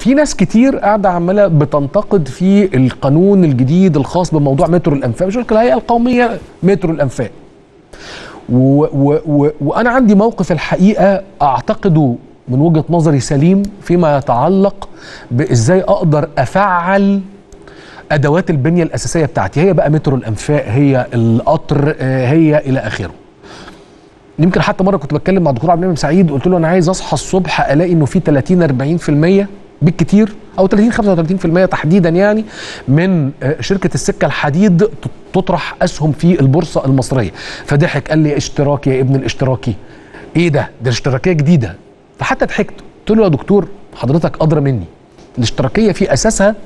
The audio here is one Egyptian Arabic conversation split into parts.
في ناس كتير قاعده عماله بتنتقد في القانون الجديد الخاص بموضوع مترو الانفاق مش الهيئه القوميه مترو الانفاق و و و وانا عندي موقف الحقيقه اعتقده من وجهه نظري سليم فيما يتعلق بازاي اقدر افعل ادوات البنيه الاساسيه بتاعتي هي بقى مترو الانفاق هي القطر آه، هي الى اخره يمكن حتى مره كنت بتكلم مع الدكتور عبد المنعم سعيد قلت له انا عايز اصحى الصبح الاقي انه في 30 40% بالكتير او 30 35% تحديدا يعني من آه، شركه السكه الحديد ت- تطرح اسهم في البورصه المصريه فضحك قال لي اشتراكي يا ابن الاشتراكي ايه ده ده اشتراكيه جديده فحتى ضحكت قلت له يا دكتور حضرتك ادرى مني الاشتراكيه في اساسها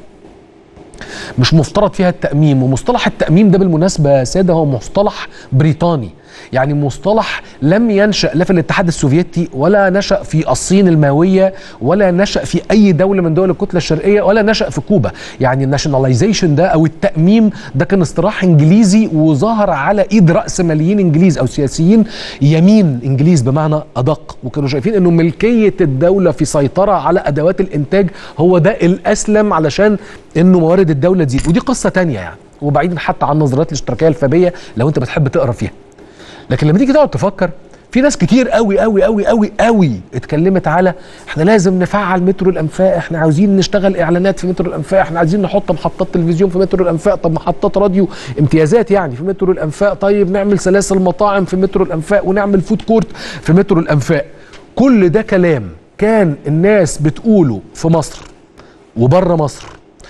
مش مفترض فيها التأميم ومصطلح التأميم ده بالمناسبة يا سادة هو مصطلح بريطاني يعني مصطلح لم ينشأ لا في الاتحاد السوفيتي ولا نشأ في الصين الماوية ولا نشأ في أي دولة من دول الكتلة الشرقية ولا نشأ في كوبا يعني الناشوناليزيشن ده أو التأميم ده كان اصطلاح إنجليزي وظهر على إيد رأس ماليين إنجليز أو سياسيين يمين إنجليز بمعنى أدق وكانوا شايفين إنه ملكية الدولة في سيطرة على أدوات الإنتاج هو ده الأسلم علشان إنه موارد الدولة تزيد ودي قصة تانية يعني وبعيدا حتى عن نظريات الاشتراكية الفابية لو أنت بتحب تقرأ فيها لكن لما تيجي تقعد تفكر في ناس كتير قوي قوي قوي قوي قوي اتكلمت على احنا لازم نفعل مترو الانفاق احنا عاوزين نشتغل اعلانات في مترو الانفاق احنا عايزين نحط محطات تلفزيون في مترو الانفاق طب محطات راديو امتيازات يعني في مترو الانفاق طيب نعمل سلاسل مطاعم في مترو الانفاق ونعمل فود كورت في مترو الانفاق كل ده كلام كان الناس بتقوله في مصر وبره مصر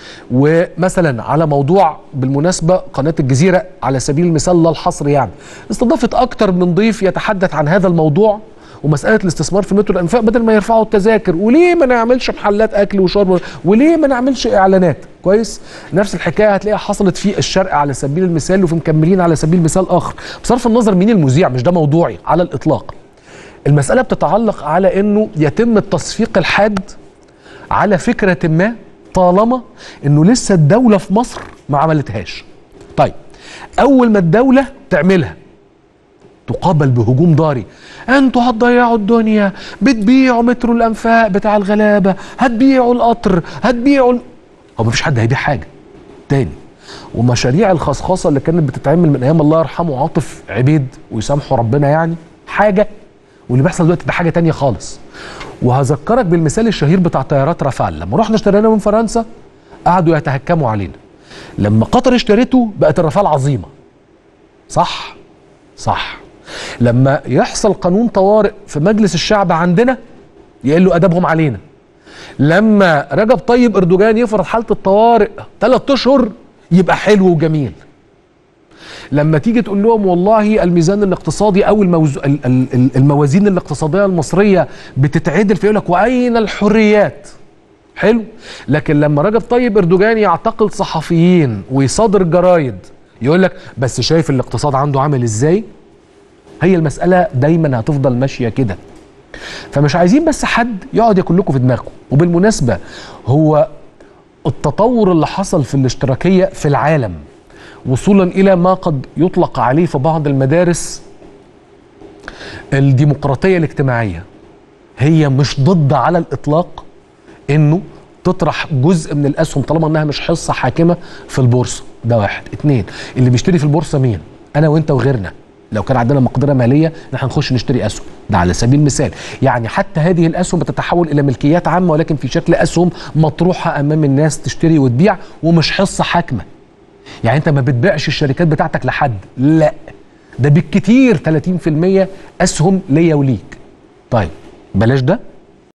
ومثلا على موضوع بالمناسبة قناة الجزيرة على سبيل المثال لا الحصر يعني استضافت أكتر من ضيف يتحدث عن هذا الموضوع ومسألة الاستثمار في مترو الأنفاق بدل ما يرفعوا التذاكر وليه ما نعملش محلات أكل وشرب وليه ما نعملش إعلانات كويس نفس الحكاية هتلاقيها حصلت في الشرق على سبيل المثال وفي مكملين على سبيل مثال آخر بصرف النظر مين المذيع مش ده موضوعي على الإطلاق المسألة بتتعلق على أنه يتم التصفيق الحاد على فكرة ما طالما انه لسه الدولة في مصر ما عملتهاش طيب اول ما الدولة تعملها تقابل بهجوم ضاري انتوا هتضيعوا الدنيا بتبيعوا مترو الانفاق بتاع الغلابة هتبيعوا القطر هتبيعوا ال... هو مفيش حد هيبيع حاجة تاني ومشاريع الخصخصة اللي كانت بتتعمل من ايام الله يرحمه عاطف عبيد ويسامحه ربنا يعني حاجة واللي بيحصل دلوقتي ده حاجة تانية خالص وهذكرك بالمثال الشهير بتاع طيارات رافال لما رحنا اشترينا من فرنسا قعدوا يتهكموا علينا لما قطر اشتريته بقت الرافال عظيمه صح صح لما يحصل قانون طوارئ في مجلس الشعب عندنا يقلوا ادبهم علينا لما رجب طيب اردوغان يفرض حاله الطوارئ ثلاث اشهر يبقى حلو وجميل لما تيجي تقول لهم والله الميزان الاقتصادي او الموز... ال- ال- ال- الموازين الاقتصاديه المصريه بتتعدل فيقول لك واين الحريات حلو لكن لما رجب طيب اردوغان يعتقل صحفيين ويصادر جرايد يقول لك بس شايف الاقتصاد عنده عامل ازاي هي المساله دايما هتفضل ماشيه كده فمش عايزين بس حد يقعد ياكل لكم في دماغكم وبالمناسبه هو التطور اللي حصل في الاشتراكيه في العالم وصولا الى ما قد يطلق عليه في بعض المدارس الديمقراطيه الاجتماعيه هي مش ضد على الاطلاق انه تطرح جزء من الاسهم طالما انها مش حصه حاكمه في البورصه ده واحد اتنين اللي بيشتري في البورصه مين انا وانت وغيرنا لو كان عندنا مقدره ماليه نحن نخش نشتري اسهم ده على سبيل المثال يعني حتى هذه الاسهم بتتحول الى ملكيات عامه ولكن في شكل اسهم مطروحه امام الناس تشتري وتبيع ومش حصه حاكمه يعني انت ما بتبيعش الشركات بتاعتك لحد لا ده بالكتير 30% اسهم ليا وليك طيب بلاش ده